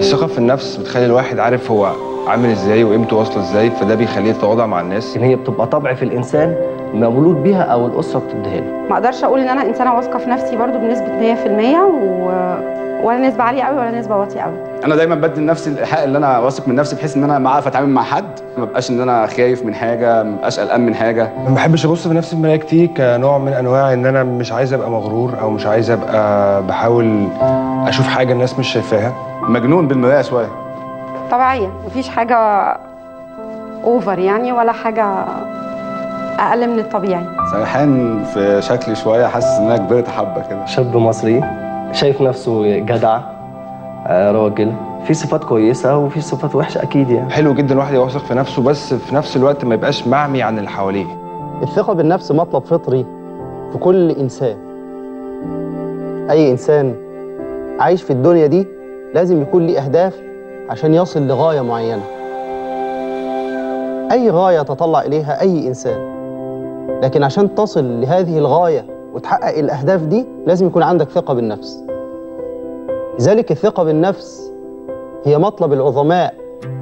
الثقه في النفس بتخلي الواحد عارف هو عامل ازاي وقيمته واصله ازاي فده بيخليه يتواضع مع الناس ان هي بتبقى طبع في الانسان مولود بيها او الاسره بتديها له ما اقدرش اقول ان انا انسانه واثقه في نفسي برضو بنسبه 100% و... ولا نسبه عاليه قوي ولا نسبه واطيه قوي انا دايما بدي لنفسي الحق اللي انا واثق من نفسي بحيث ان انا بعرف اتعامل مع حد ما بقاش ان انا خايف من حاجه ما بقاش قلقان من حاجه ما بحبش ابص في نفسي المرايه كتير كنوع من انواع ان انا مش عايز ابقى مغرور او مش عايز ابقى بحاول اشوف حاجه الناس مش شايفاها مجنون بالمرايه شويه طبيعيه مفيش حاجه اوفر يعني ولا حاجه اقل من الطبيعي سرحان في شكلي شويه حاسس ان انا كبرت حبه كده شاب مصري شايف نفسه جدع آه، راجل في صفات كويسه وفي صفات وحشه اكيد يعني حلو جدا الواحد يبقى واثق في نفسه بس في نفس الوقت ما يبقاش معمي عن اللي حواليه الثقة بالنفس مطلب فطري في كل إنسان أي إنسان عايش في الدنيا دي لازم يكون ليه أهداف عشان يصل لغاية معينة أي غاية تطلع إليها أي إنسان لكن عشان تصل لهذه الغاية وتحقق الأهداف دي لازم يكون عندك ثقة بالنفس لذلك الثقة بالنفس هي مطلب العظماء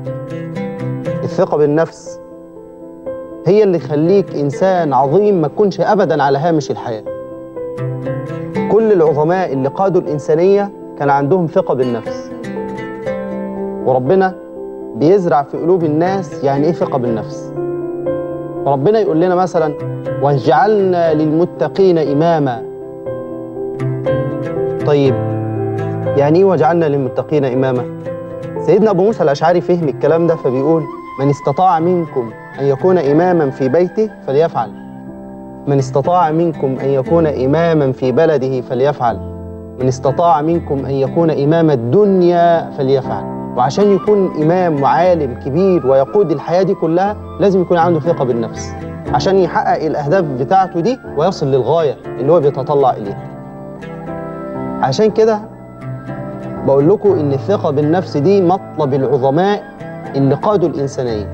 الثقة بالنفس هي اللي تخليك إنسان عظيم ما تكونش أبدا على هامش الحياة كل العظماء اللي قادوا الإنسانية كان عندهم ثقة بالنفس وربنا بيزرع في قلوب الناس يعني إيه ثقة بالنفس وربنا يقول لنا مثلا وجعلنا للمتقين إماما طيب يعني إيه وجعلنا للمتقين إماما سيدنا أبو موسى الأشعري فهم الكلام ده فبيقول من استطاع منكم أن يكون إماما في بيته فليفعل من استطاع منكم أن يكون إماما في بلده فليفعل من استطاع منكم أن يكون إمام الدنيا فليفعل وعشان يكون إمام وعالم كبير ويقود الحياة دي كلها لازم يكون عنده ثقة بالنفس عشان يحقق الأهداف بتاعته دي ويصل للغاية اللي هو بيتطلع إليها عشان كده بقول لكم إن الثقة بالنفس دي مطلب العظماء اللي قادوا الإنسانية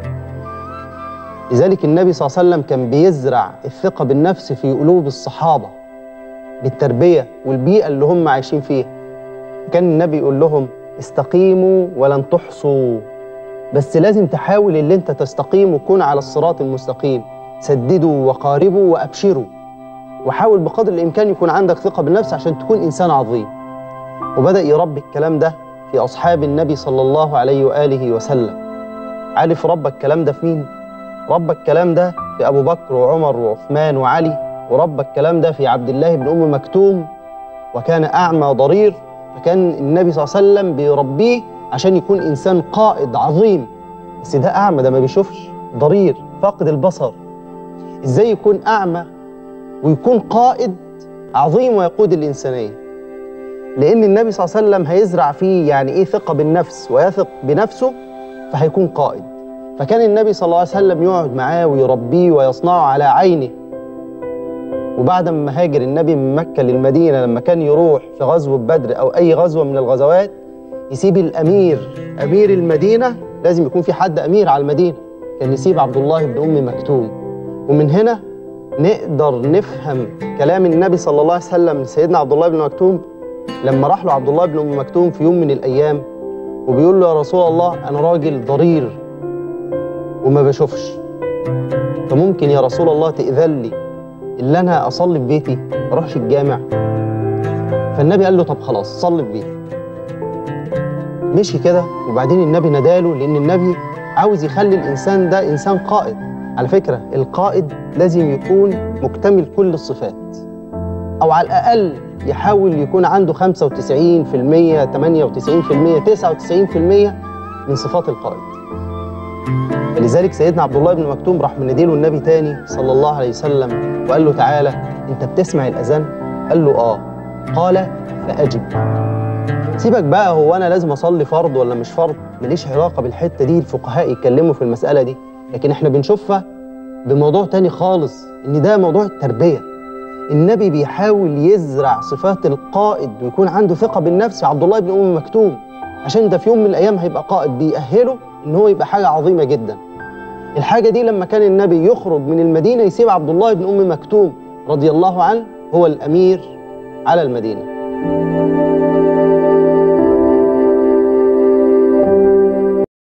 لذلك النبي صلى الله عليه وسلم كان بيزرع الثقة بالنفس في قلوب الصحابة بالتربية والبيئة اللي هم عايشين فيها كان النبي يقول لهم استقيموا ولن تحصوا بس لازم تحاول اللي انت تستقيم وتكون على الصراط المستقيم سددوا وقاربوا وأبشروا وحاول بقدر الإمكان يكون عندك ثقة بالنفس عشان تكون إنسان عظيم وبدأ يربي الكلام ده في أصحاب النبي صلى الله عليه وآله وسلم عارف ربى الكلام ده في مين؟ ربى الكلام ده في أبو بكر وعمر وعثمان وعلي وربى الكلام ده في عبد الله بن أم مكتوم وكان أعمى ضرير فكان النبي صلى الله عليه وسلم بيربيه عشان يكون إنسان قائد عظيم بس ده أعمى ده ما بيشوفش ضرير فاقد البصر إزاي يكون أعمى ويكون قائد عظيم ويقود الإنسانية لأن النبي صلى الله عليه وسلم هيزرع فيه يعني إيه ثقة بالنفس ويثق بنفسه فهيكون قائد فكان النبي صلى الله عليه وسلم يقعد معاه ويربيه ويصنعه على عينه وبعد ما هاجر النبي من مكة للمدينة لما كان يروح في غزوة بدر أو أي غزوة من الغزوات يسيب الأمير أمير المدينة لازم يكون في حد أمير على المدينة كان يسيب عبد الله بن أم مكتوم ومن هنا نقدر نفهم كلام النبي صلى الله عليه وسلم لسيدنا عبد الله بن مكتوم لما راح له عبد الله بن أم مكتوم في يوم من الأيام وبيقول له يا رسول الله أنا راجل ضرير وما بشوفش فممكن يا رسول الله تأذن لي اللي أنا أصلي في بيتي ما أروحش الجامع فالنبي قال له طب خلاص صلي في بيتك مشي كده وبعدين النبي ناداله لأن النبي عاوز يخلي الإنسان ده إنسان قائد على فكرة القائد لازم يكون مكتمل كل الصفات أو على الأقل يحاول يكون عنده 95% 98% 99% من صفات القائد فلذلك سيدنا عبد الله بن مكتوم راح مناديله النبي تاني صلى الله عليه وسلم وقال له تعالى انت بتسمع الاذان قال له اه قال فاجب سيبك بقى هو انا لازم اصلي فرض ولا مش فرض ماليش علاقه بالحته دي الفقهاء يتكلموا في المساله دي لكن احنا بنشوفها بموضوع تاني خالص ان ده موضوع التربيه النبي بيحاول يزرع صفات القائد ويكون عنده ثقه بالنفس في عبد الله بن ام مكتوم عشان ده في يوم من الايام هيبقى قائد بيأهله ان هو يبقى حاجه عظيمه جدا الحاجه دي لما كان النبي يخرج من المدينه يسيب عبد الله بن ام مكتوم رضي الله عنه هو الامير على المدينه